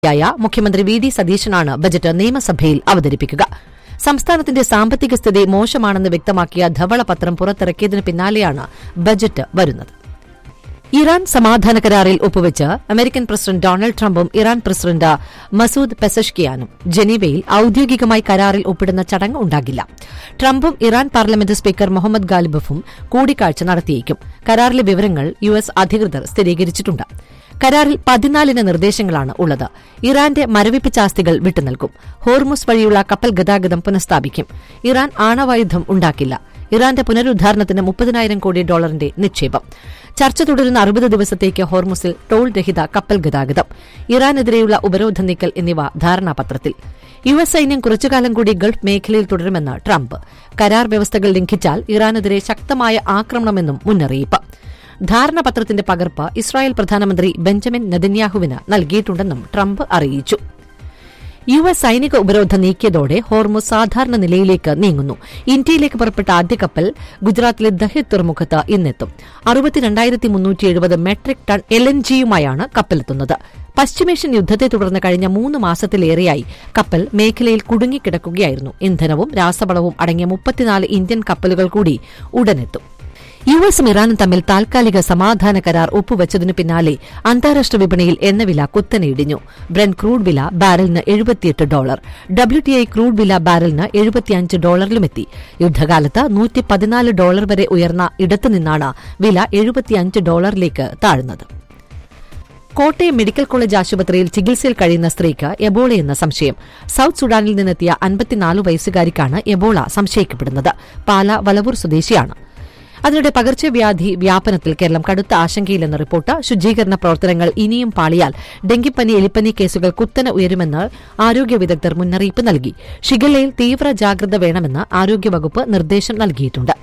യായ മുഖ്യമന്ത്രി V D സതീശനാണ് budget നിയമസഭയിൽ അവതരിപ്പിക്കുക സംസ്ഥാനത്തിന്റെ സാമ്പത്തിക സ്ഥിതി മോശമാണെന്ന് വ്യക്തമാക്കിയ ധവളപത്രം പുറത്തിറക്കിയതിന് പിന്നാലെയാണ് ബജറ്റ് വരുന്നത് ഇറാൻ സമാധാന കരാറിൽ ഒപ്പുവെച്ച് അമേരിക്കൻ പ്രസിഡന്റ് ഡൊണാൾഡ് ട്രംപും ഇറാൻ പ്രസിഡന്റ് മസൂദ് പെസഷ്കിയാനും ജനീവയിൽ ഔദ്യോഗികമായി കരാറിൽ ഒപ്പിടുന്ന ചടങ്ങ് ഉണ്ടാകില്ല ട്രംപും ഇറാൻ പാർലമെന്റ് സ്പീക്കർ മുഹമ്മദ് ഗാലിബഫും കൂടിക്കാഴ്ച നടത്തിയേക്കും കരാറിലെ വിവരങ്ങൾ യു എസ് അധികൃതർ സ്ഥിരീകരിച്ചിട്ടുണ്ട് കരാറിൽ പതിനാലിന് നിർദ്ദേശങ്ങളാണ് ഉള്ളത് ഇറാന്റെ മരവിപ്പിച്ച ആസ്തികൾ വിട്ടുനൽകും ഹോർമുസ് വഴിയുള്ള കപ്പൽ ഗതാഗതം പുനഃസ്ഥാപിക്കും ഇറാൻ ആണവായുധം ഉണ്ടാക്കില്ല ഇറാന്റെ പുനരുദ്ധാരണത്തിന് മുപ്പതിനായിരം കോടി ഡോളറിന്റെ നിക്ഷേപം ചർച്ച തുടരുന്ന അറുപത് ദിവസത്തേക്ക് ഹോർമുസിൽ ടോൾ രഹിത കപ്പൽ ഗതാഗതം ഇറാനെതിരെയുള്ള ഉപരോധ നീക്കൽ എന്നിവ ധാരണാപത്രത്തിൽ യു എസ് സൈന്യം കുറച്ചുകാലം കൂടി ഗൾഫ് മേഖലയിൽ തുടരുമെന്ന് ട്രംപ് കരാർ വ്യവസ്ഥകൾ ലംഘിച്ചാൽ ഇറാനെതിരെ ശക്തമായ ആക്രമണമെന്നും മുന്നറിയിപ്പ് ധാരണാപത്രത്തിന്റെ പകർപ്പ് ഇസ്രായേൽ പ്രധാനമന്ത്രി ബെഞ്ചമിൻ നെതന്യാഹുവിന് നൽകിയിട്ടുണ്ടെന്നും ട്രംപ് അറിയിച്ചു യു എസ് സൈനിക ഉപരോധം നീക്കിയതോടെ ഹോർമുസ് സാധാരണ നിലയിലേക്ക് നീങ്ങുന്നു ഇന്ത്യയിലേക്ക് പുറപ്പെട്ട ആദ്യ കപ്പൽ ഗുജറാത്തിലെ ദഹിത് തുറമുഖത്ത് ഇന്നെത്തും അറുപത്തിരണ്ടായിരത്തി മുന്നൂറ്റി എഴുപത് മെട്രിക് ടൺ എൽ എൻ ജിയുമായാണ് കപ്പലെത്തുന്നത് പശ്ചിമേഷ്യൻ യുദ്ധത്തെ തുടർന്ന് കഴിഞ്ഞ മൂന്ന് മാസത്തിലേറെയായി കപ്പൽ മേഖലയിൽ കുടുങ്ങിക്കിടക്കുകയായിരുന്നു ഇന്ധനവും രാസവളവും അടങ്ങിയ മുപ്പത്തിനാല് ഇന്ത്യൻ കപ്പലുകൾ കൂടി ഉടനെത്തും യു എസും ഇറാനും തമ്മിൽ താൽക്കാലിക സമാധാന കരാർ ഒപ്പുവച്ചതിനു പിന്നാലെ അന്താരാഷ്ട്ര വിപണിയിൽ എണ്ണവില കുത്തനെ ഇടിഞ്ഞു ബ്രെൻ ക്രൂഡ് വില ബാരലിന് എഴുപത്തിയെട്ട് dollar W T I crude വില ബാരലിന് എഴുപത്തിയഞ്ച് ഡോളറിലുമെത്തി യുദ്ധകാലത്ത് നൂറ്റി പതിനാല് ഡോളർ വരെ ഉയർന്ന ഇടത്തുനിന്നാണ് വില എഴുപത്തിയഞ്ച് ഡോളറിലേക്ക് താഴ്ന്നത് കോട്ടയം മെഡിക്കൽ കോളേജ് ആശുപത്രിയിൽ ചികിത്സയിൽ കഴിയുന്ന സ്ത്രീക്ക് എബോളയെന്ന സംശയം സൌത്ത് സുഡാനിൽ നിന്നെത്തിയ അൻപത്തിനാല് വയസ്സുകാരിക്കാണ് എബോള സംശയിക്കപ്പെടുന്നത് പാല വലവൂർ സ്വദേശിയാണ് അതിനിടെ പകർച്ചവ്യാധി വ്യാപനത്തിൽ കേരളം കടുത്ത ആശങ്കയിലെന്ന റിപ്പോർട്ട് ശുചീകരണ പ്രവർത്തനങ്ങൾ ഇനിയും പാളിയാൽ ഡെങ്കിപ്പനി എലിപ്പനി കേസുകൾ കുത്തനെ ഉയരുമെന്ന് ആരോഗ്യ വിദഗ്ധർ മുന്നറിയിപ്പ് നൽകി ഷിഗല്ലയിൽ തീവ്ര ജാഗ്രത വേണമെന്ന് ആരോഗ്യവകുപ്പ് നിർദ്ദേശം നൽകിയിട്ടുണ്ട്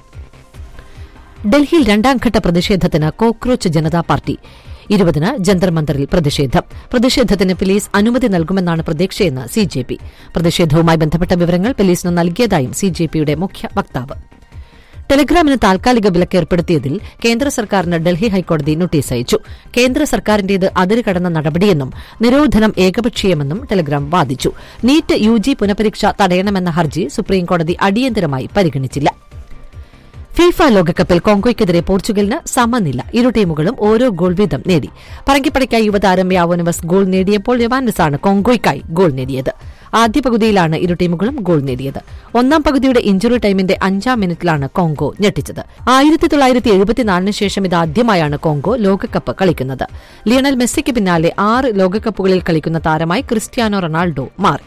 ഡൽഹിയിൽ രണ്ടാംഘട്ട പ്രതിഷേധത്തിന് കോക്രോച്ച് ജനതാ പാർട്ടി ഇരുപതിന് ജന്തർ മന്ദറിൽ പ്രതിഷേധം പ്രതിഷേധത്തിന് പോലീസ് അനുമതി നൽകുമെന്നാണ് പ്രതീക്ഷയെന്ന് സി ജെ പി പ്രതിഷേധവുമായി ബന്ധപ്പെട്ട വിവരങ്ങൾ പോലീസിന് നൽകിയതായും സി ജെ പിയുടെ മുഖ്യ വക്താവ് ടെലഗ്രാമിന് താൽക്കാലിക വിലക്ക് ഏർപ്പെടുത്തിയതിൽ കേന്ദ്ര സർക്കാരിന് ഡൽഹി ഹൈക്കോടതി നോട്ടീസ് അയച്ചു കേന്ദ്ര സർക്കാരിന്റേത് അതിര് കടന്ന നടപടിയെന്നും നിരോധനം ഏകപക്ഷീയമെന്നും ടെലഗ്രാം വാദിച്ചു നീറ്റ് യു ജി പുനഃപരീക്ഷ തടയണമെന്ന ഹർജി സുപ്രീംകോടതി അടിയന്തരമായി പരിഗണിച്ചില്ല ഫിഫ ലോകകപ്പിൽ കോങ്കോയ്ക്കെതിരെ പോർച്ചുഗലിന് സമനില ഇരു ടീമുകളും ഓരോ ഗോൾ വീതം നേടി പറങ്കിപ്പടയ്ക്കായി യുവതാരം യാവോനവസ് ഗോൾ നേടിയപ്പോൾ യവാനസാണ് കോങ്കോയ്ക്കായി ഗോൾ നേടിയത് ആദ്യ പകുതിയിലാണ് ഇരു ടീമുകളും ഗോൾ നേടിയത് ഒന്നാം പകുതിയുടെ ഇഞ്ചുറി ടൈമിന്റെ അഞ്ചാം മിനിറ്റിലാണ് കോങ്കോ ഞെട്ടിച്ചത് ആയിരത്തി തൊള്ളായിരത്തി എഴുപത്തിനാലിന് ശേഷം ഇതാദ്യമായാണ് കോങ്കോ ലോകകപ്പ് കളിക്കുന്നത് ലിയണൽ മെസ്സിക്ക് പിന്നാലെ ആറ് ലോകകപ്പുകളിൽ കളിക്കുന്ന താരമായി ക്രിസ്ത്യാനോ റൊണാൾഡോ മാറി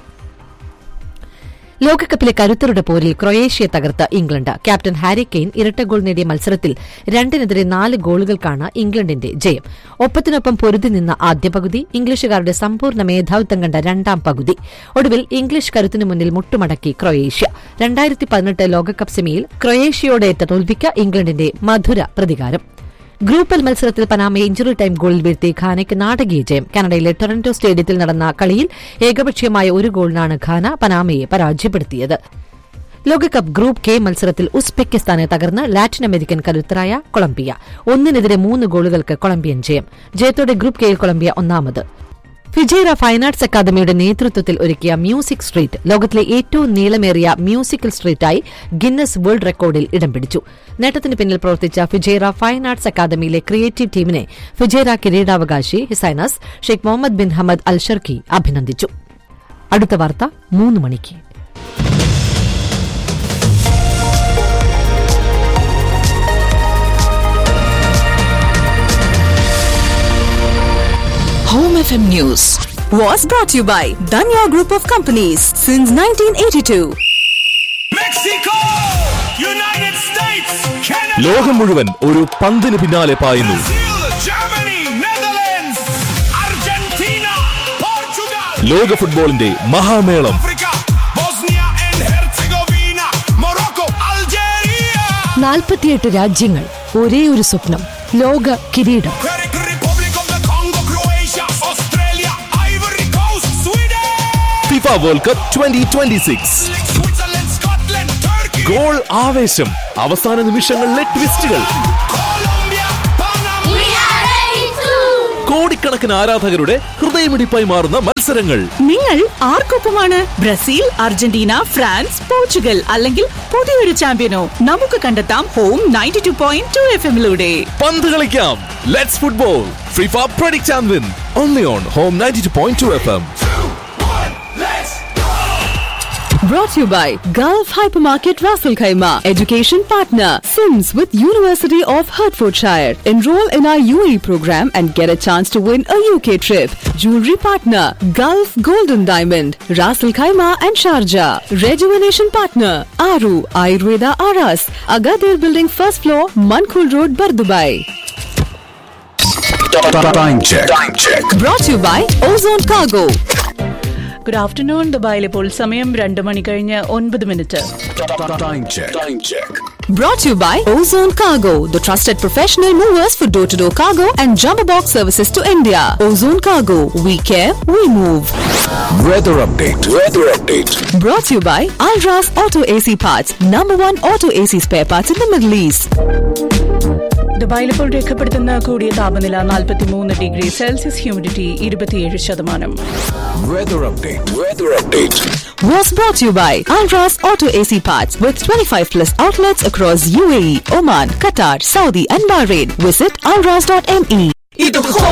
ലോകകപ്പിലെ കരുത്തരുടെ പോരിൽ ക്രൊയേഷ്യയെ തകർത്ത ഇംഗ്ലണ്ട് ക്യാപ്റ്റൻ ഹാരി കെയ്ൻ ഇരട്ട ഗോൾ നേടിയ മത്സരത്തിൽ രണ്ടിനെതിരെ നാല് ഗോളുകൾക്കാണ് ഇംഗ്ലണ്ടിന്റെ ജയം ഒപ്പത്തിനൊപ്പം പൊരുതി നിന്ന ആദ്യ പകുതി ഇംഗ്ലീഷുകാരുടെ സമ്പൂർണ്ണ മേധാവിത്വം കണ്ട രണ്ടാം പകുതി ഒടുവിൽ ഇംഗ്ലീഷ് കരുത്തിനു മുന്നിൽ മുട്ടുമടക്കി ക്രൊയേഷ്യ രണ്ടായിരത്തി പതിനെട്ട് ലോകകപ്പ് സെമിയിൽ ക്രൊയേഷ്യയോടേറ്റ തോൽവിക്ക് ഇംഗ്ലണ്ടിന്റെ മധുര പ്രതികാരം ഗ്രൂപ്പ് എൽ മത്സരത്തിൽ പനാമയെ ഇഞ്ചുറി ടൈം ഗോളിൽ വീഴ്ത്തി ഖാനയ്ക്ക് നാടകീയ ജയം കാനഡയിലെ ടൊറന്റോ സ്റ്റേഡിയത്തിൽ നടന്ന കളിയിൽ ഏകപക്ഷീയമായ ഒരു ഗോളിനാണ് ഖാന പനാമയെ പരാജയപ്പെടുത്തിയത് ലോകകപ്പ് ഗ്രൂപ്പ് കെ മത്സരത്തിൽ ഉസ്ബെക്കിസ്ഥാനെ തകർന്ന് ലാറ്റിൻ അമേരിക്കൻ കരുത്തരായ കൊളംബിയ ഒന്നിനെതിരെ മൂന്ന് ഗോളുകൾക്ക് കൊളംബിയൻ ജയം ജയത്തോടെ ഗ്രൂപ്പ് കെയിൽ കൊളംബിയ ഒന്നാമത് ഫിജേറ ഫൈൻ ആർട്സ് അക്കാദമിയുടെ നേതൃത്വത്തിൽ ഒരുക്കിയ മ്യൂസിക് സ്ട്രീറ്റ് ലോകത്തിലെ ഏറ്റവും നീളമേറിയ മ്യൂസിക്കൽ സ്ട്രീറ്റായി ഗിന്നസ് വേൾഡ് റെക്കോർഡിൽ ഇടം പിടിച്ചു നേട്ടത്തിന് പിന്നിൽ പ്രവർത്തിച്ച ഫിജേറ ഫൈൻ ആർട്സ് അക്കാദമിയിലെ ക്രിയേറ്റീവ് ടീമിനെ ഫിജേറ കിരീടാവകാശി his highness Sheikh Mohammed bin Hamad al Sharqi അഭിനന്ദിച്ചു അടുത്ത വാർത്ത മൂന്ന് മണിക്ക് Home FM News was brought to you by Danya Group of Companies since 1982. Mexico! United States! Canada! ലോകം മുഴുവൻ ഒരു പന്തിന് പിന്നാലെ പായുന്നു Brazil! Germany! Netherlands! Argentina! Portugal! ലോക ഫുട്ബോളിന്റെ മഹാമേളം Africa! Bosnia and Herzegovina! Morocco! Algeria! നാൽപ്പത്തിയെട്ട് രാജ്യങ്ങൾ ഒരേ ഒരു സ്വപ്നം ലോക കിരീടം Republic of the Congo! Croatia! Australia! Ivory Coast! Sweden! FIFA world cup twenty twenty six Switzerland! Scotland! Turkey! Goal ആവേശം അവസാന നിമിഷങ്ങളിലെ ട്വിസ്റ്റുകൾ Colombia! Panama! We are ready to കോടിക്കണക്കിന് ആരാധകരുടെ ഹൃദയമിടിപ്പായി മാറുന്ന മത്സരങ്ങൾ നിങ്ങൾ ആർക്കൊപ്പമാണ് ബ്രസീൽ അർജന്റീന ഫ്രാൻസ് പോർച്ചുഗൽ അല്ലെങ്കിൽ പുതിയൊരു ചാമ്പ്യനോ നമുക്ക് കണ്ടെത്താം home ninety two point two F എമ്മിലൂടെ പന്ത് കളിക്കാം let's football FIFA predict and win only on home ninety two point two F M Brought to you by Gulf Hypermarket Raffle Khaima, education partner, Sims with University of Hertfordshire. Enroll in our UAE program and get a chance to win a UK trip. Jewelry partner, Gulf Golden Diamond, Raffle Khaima and Sharjah. Rejuvenation partner, Aru Ayurveda Aras, Agadir Building first floor, Mankul Road, Bardubai. Time check. Time check. Brought to you by Ozone Cargo. Good afternoon ദുബായിൽ ഇപ്പോൾ സമയം രണ്ട് മണി കഴിഞ്ഞ് ഒൻപത് minute Time check. Time check. Brought to you by Ozone Cargo, the trusted professional movers for door to door cargo and jumbo box services to India. Ozone Cargo, we care, we move. Weather update. Weather update. Brought to you by Alras Auto AC Parts, number one auto AC spare parts in the Middle East. ദുബായിൽ ഇപ്പോൾ രേഖപ്പെടുത്തുന്ന കൂടിയ താപനില 43 degree Celsius humidity ഇരുപത്തിയേഴ് ശതമാനം Weather update. Weather update. Was brought to you by Alras Auto AC Parts with 25 plus outlets across UAE, Oman, Qatar, Saudi, and Bahrain. Visit alras.me. ഇത്